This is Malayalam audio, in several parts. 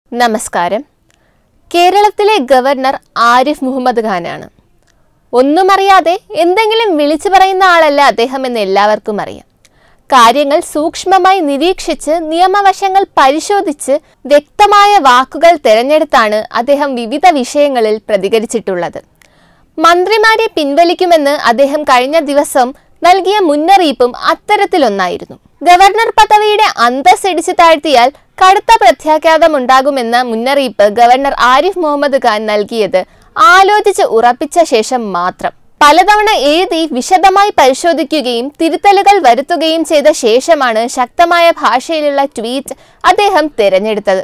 നമസ്കാരം കേരളത്തിലെ ഗവർണർ ആരിഫ് മുഹമ്മദ് ഖാനാണ് ഒന്നും അറിയാതെ എന്തെങ്കിലും വിളിച്ചു പറയുന്ന ആളല്ല അദ്ദേഹം എന്ന് എല്ലാവർക്കും അറിയാം കാര്യങ്ങൾ സൂക്ഷ്മമായി നിരീക്ഷിച്ച് നിയമവശങ്ങൾ പരിശോധിച്ച് വ്യക്തമായ വാക്കുകൾ തിരഞ്ഞെടുത്താണ് അദ്ദേഹം വിവിധ വിഷയങ്ങളിൽ പ്രതികരിച്ചിട്ടുള്ളത് മന്ത്രിമാരെ പിൻവലിക്കുമെന്ന് അദ്ദേഹം കഴിഞ്ഞ ദിവസം നൽകിയ മുന്നറിയിപ്പും അത്തരത്തിലൊന്നായിരുന്നു ഗവർണർ പദവിയുടെ അന്തസ് ഇടിച്ചു താഴ്ത്തിയാൽ കടുത്ത പ്രത്യാഘാതമുണ്ടാകുമെന്ന മുന്നറിയിപ്പ് ഗവർണർ ആരിഫ് മുഹമ്മദ് ഖാൻ നൽകിയത് ആലോചിച്ച് ഉറപ്പിച്ച ശേഷം മാത്രം പലതവണ എഴുതി വിശദമായി പരിശോധിക്കുകയും തിരുത്തലുകൾ വരുത്തുകയും ചെയ്ത ശേഷമാണ് ശക്തമായ ഭാഷയിലുള്ള ട്വീറ്റ് അദ്ദേഹം തിരഞ്ഞെടുത്തത്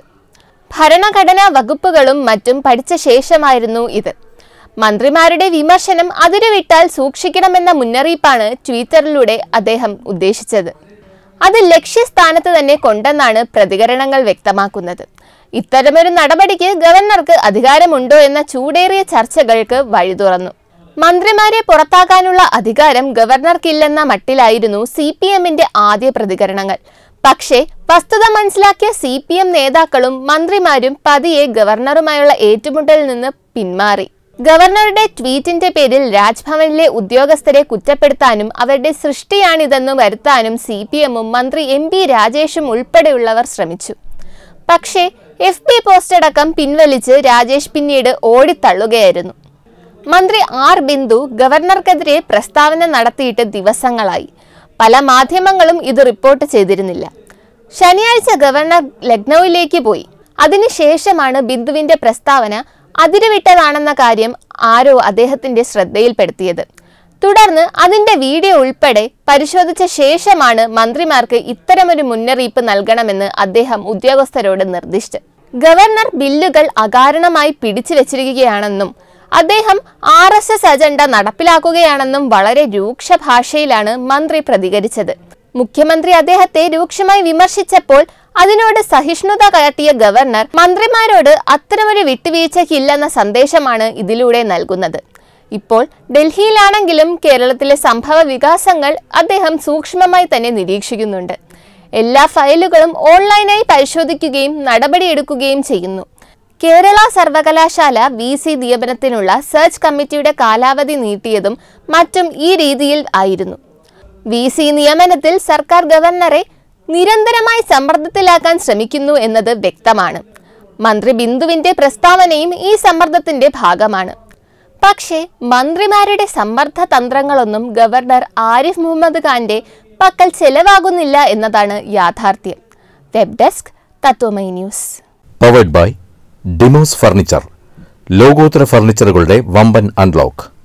ഭരണഘടനാ വകുപ്പുകളും മറ്റും പഠിച്ച ശേഷമായിരുന്നു ഇത് മന്ത്രിമാരുടെ വിമർശനം അതിരുവിട്ടാൽ സൂക്ഷിക്കണമെന്ന മുന്നറിയിപ്പാണ് ട്വിറ്ററിലൂടെ അദ്ദേഹം ഉദ്ദേശിച്ചത് അത് ലക്ഷ്യസ്ഥാനത്ത് തന്നെ കൊണ്ടെന്നാണ് പ്രതികരണങ്ങൾ വ്യക്തമാക്കുന്നത് ഇത്തരമൊരു നടപടിക്ക് ഗവർണർക്ക് അധികാരമുണ്ടോ എന്ന ചൂടേറിയ ചർച്ചകൾക്ക് വഴി തുറന്നു മന്ത്രിമാരെ പുറത്താക്കാനുള്ള അധികാരം ഗവർണർക്കില്ലെന്ന മട്ടിലായിരുന്നു സി പി എമ്മിന്റെ ആദ്യ പ്രതികരണങ്ങൾ പക്ഷേ വസ്തുത മനസ്സിലാക്കിയ സി പി എം നേതാക്കളും മന്ത്രിമാരും പതിയെ ഗവർണറുമായുള്ള ഏറ്റുമുട്ടലിൽ നിന്ന് പിന്മാറി ഗവർണറുടെ ട്വീറ്റിന്റെ പേരിൽ രാജ്ഭവനിലെ ഉദ്യോഗസ്ഥരെ കുറ്റപ്പെടുത്താനും അവരുടെ സൃഷ്ടിയാണിതെന്ന് വരുത്താനും സി പി എമ്മും മന്ത്രി എം പി രാജേഷും ഉൾപ്പെടെയുള്ളവർ ശ്രമിച്ചു പക്ഷേ എഫ് പി പോസ്റ്റ് അടക്കം പിൻവലിച്ച് രാജേഷ് പിന്നീട് ഓടിത്തള്ളുകയായിരുന്നു മന്ത്രി ആർ ബിന്ദു ഗവർണർക്കെതിരെ പ്രസ്താവന നടത്തിയിട്ട് ദിവസങ്ങളായി പല മാധ്യമങ്ങളും ഇത് റിപ്പോർട്ട് ചെയ്തിരുന്നില്ല ശനിയാഴ്ച ഗവർണർ ലക്നൌവിലേക്ക് പോയി അതിനുശേഷമാണ് ബിന്ദുവിന്റെ പ്രസ്താവന അതിരുവിട്ടതാണെന്ന കാര്യം ആരോ അദ്ദേഹത്തിന്റെ ശ്രദ്ധയിൽപ്പെടുത്തിയത് തുടർന്ന് അതിന്റെ വീഡിയോ ഉൾപ്പെടെ പരിശോധിച്ച ശേഷമാണ് മന്ത്രിമാർക്ക് ഇത്തരമൊരു മുന്നറിയിപ്പ് നൽകണമെന്ന് അദ്ദേഹം ഉദ്യോഗസ്ഥരോട് നിർദ്ദേശിച്ചത് ഗവർണർ ബില്ലുകൾ അകാരണമായി പിടിച്ചു വച്ചിരിക്കുകയാണെന്നും അദ്ദേഹം ആർ എസ് എസ് അജണ്ട നടപ്പിലാക്കുകയാണെന്നും വളരെ രൂക്ഷ ഭാഷയിലാണ് മന്ത്രി പ്രതികരിച്ചത് മുഖ്യമന്ത്രി അദ്ദേഹത്തെ രൂക്ഷമായി വിമർശിച്ചപ്പോൾ അതിനോട് സഹിഷ്ണുത കാട്ടിയ ഗവർണർ മന്ത്രിമാരോട് അത്തരമൊരു വിട്ടുവീഴ്ചയ്ക്കില്ലെന്ന സന്ദേശമാണ് ഇതിലൂടെ നൽകുന്നത് ഇപ്പോൾ ഡൽഹിയിലാണെങ്കിലും കേരളത്തിലെ സംഭവ വികാസങ്ങൾ അദ്ദേഹം സൂക്ഷ്മമായി തന്നെ നിരീക്ഷിക്കുന്നുണ്ട് എല്ലാ ഫയലുകളും ഓൺലൈനായി പരിശോധിക്കുകയും നടപടിയെടുക്കുകയും ചെയ്യുന്നു കേരള സർവകലാശാല വി സി നിയമനത്തിനുള്ള സെർച്ച് കമ്മിറ്റിയുടെ കാലാവധി നീട്ടിയതും മറ്റും ഈ രീതിയിൽ ആയിരുന്നു വി സി നിയമനത്തിൽ സർക്കാർ ഗവർണറെ നിരന്തരമായി സമ്മർദ്ദത്തിലാക്കാൻ ശ്രമിക്കുന്നു എന്നത് വ്യക്തമാണ് മന്ത്രി ബിന്ദുവിന്റെ പ്രസ്താവനയും ഈ സമ്മർദ്ദത്തിന്റെ ഭാഗമാണ് പക്ഷേ മന്ത്രിമാരുടെ സമ്മർദ്ദ തന്ത്രങ്ങളൊന്നും ഗവർണർ ആരിഫ് മുഹമ്മദ് ഖാന്റെ പക്കൽ ചെലവാകുന്നില്ല എന്നതാണ് യാഥാർത്ഥ്യം web desk Tatwamayi news powered by Demos furniture ലോകോത്തര ഫർണിച്ചറുകളുടെ വമ്പൻ അൺലോക്ക്